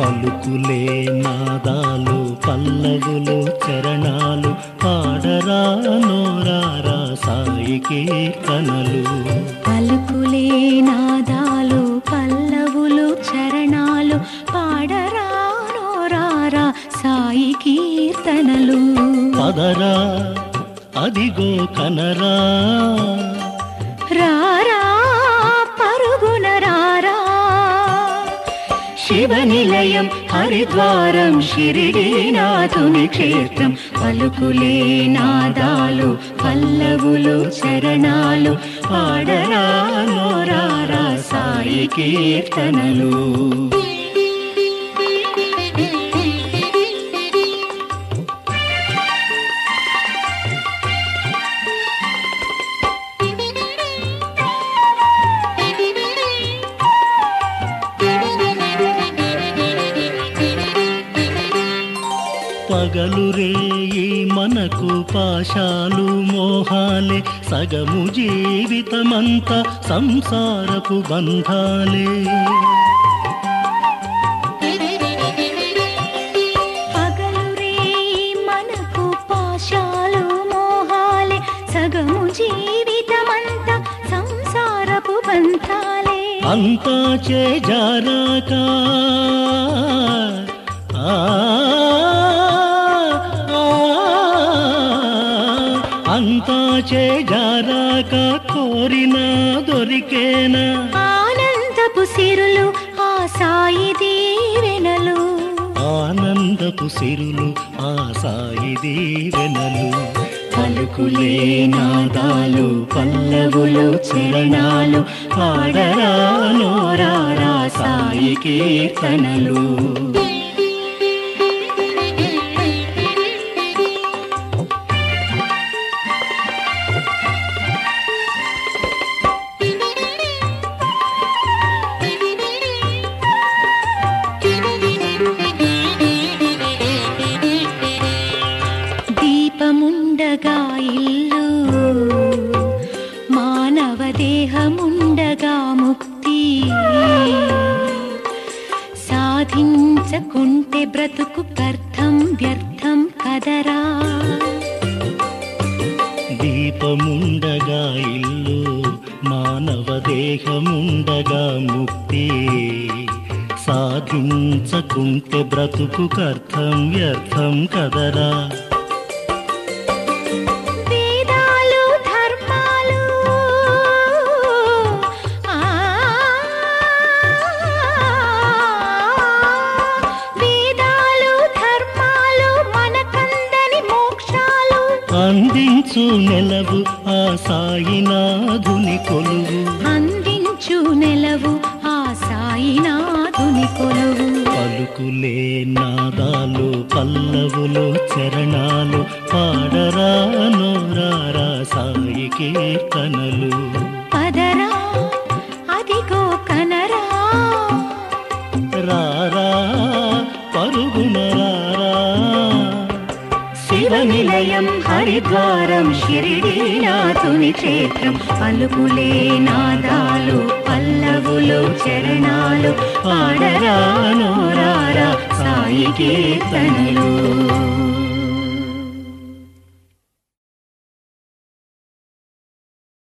పలుకులే నాదాలు పల్లవులు చరణాలు పాడరా నోరారా సాయి కీర్తనలు పలుకులే నాదాలు పల్లవులు చరణాలు పాడరా నోరారా సాయి కీర్తనలు పదరా అదిగో కనరా రారా పరుగున రారా శివనిలయం హరిద్వారం షిరిడీనాథుని క్షేత్రం పలుకులే నాదాలు పల్లవులు చరణాలు పాడరా నోరారా సాయి కీర్తనలు పగలు రేయి మనకు పాశాలు మోహాలే సగము జీవితమంతా సంసారపు బంధాలే పగలు రే మనకు పాశాలు మోహాలే సగము జీవితమంతా సంసారపు బంధాలే అంతా చేజారాక ఆ, ఆ, అంతా చేజారాక కోరినా దొరికేనా ఆనందపు సిరులు ఆ సాయి దీవెనలు ఆనందపు సిరులు ఆ సాయి దీవెనలు పలుకులే నాదాలు పల్లవులు చరణాలు పాడరా నోరారా సాయి కీర్తనలు దీపముండగా ఇల్లు మానవ దేహముండగా ముక్తి సాధించకుంటే బ్రతుకు వ్యర్థం వ్యర్థం కదరా దీపముండగా ఇల్లు మానవ దేహముండగా ముక్తి సాధించకుంటే బ్రతుకుకర్థం వ్యర్థం కదరా వేదాలు ధర్మాలు ఆ, వేదాలు ధర్మాలు మనకందని మోక్షాలు అందించు నెలవు ఆ సాయినాథుని కొలువు అందించు నెలవు ఆ సాయినాథుని కొలువు పలుకులే నాదాలు పల్లవులు చరణాలు పాడరా నోరారా సాయి కీర్తనలు పదరా అదిగో కనరా రారా పరుగున రారా శివనిలయం హరిద్వారం షిరిడీనాథుని క్షేత్రం పలుకులే నాదాలు పల్లవులు చరణాలు పాడరా నోరారా సాయి కీర్తనలు